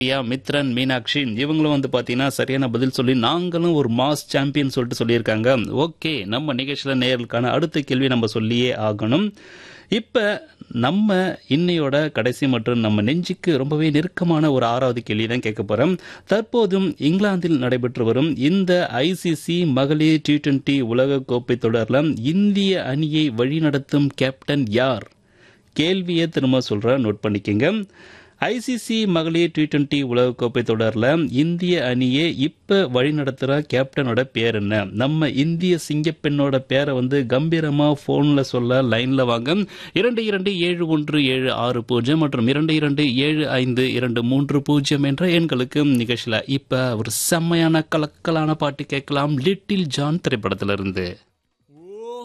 ஐயா மித்ரன் மீனாட்சி இவங்களும் வந்து பார்த்தீங்கன்னா சரியான பதில் சொல்லி நாங்களும் ஒரு மாஸ் சாம்பியன் சொல்லிட்டு சொல்லியிருக்காங்க ஓகே நம்ம நிகழ்ச்சியில் நேர்களுக்கான அடுத்த கேள்வி நம்ம சொல்லியே ஆகணும் இப்போ நம்ம இன்னையோட கடைசி மற்றும் நம்ம நெஞ்சுக்கு ரொம்பவே நெருக்கமான ஒரு ஆறாவது கேள்வி தான் கேட்க போகிறோம் தற்போதும் இங்கிலாந்தில் நடைபெற்று வரும் இந்த ஐசிசி மகளிர் டி டுவெண்டி உலகக்கோப்பை தொடரில் இந்திய அணியை வழிநடத்தும் கேப்டன் யார் கேள்வியை திரும்ப சொல்கிறேன் நோட் பண்ணிக்கங்க ஐசிசி மகளிர் டி டுவெண்டி உலகக்கோப்பை தொடரில் இந்திய அணியை இப்போ வழிநடத்துகிற கேப்டனோட பேர் என்ன நம்ம இந்திய சிங்கப்பெண்ணோட பேரை வந்து கம்பீரமாக ஃபோனில் சொல்ல லைனில் வாங்க இரண்டு இரண்டு ஏழு ஒன்று ஏழு ஆறு பூஜ்ஜியம் மற்றும் இரண்டு இரண்டு ஏழு ஐந்து இரண்டு மூன்று பூஜ்ஜியம் என்ற எண்களுக்கு நிகழ்ச்சியில் இப்போ ஒரு செம்மையான கலக்கலான பாட்டு கேட்கலாம் லிட்டில் ஜான் திரைப்படத்திலிருந்து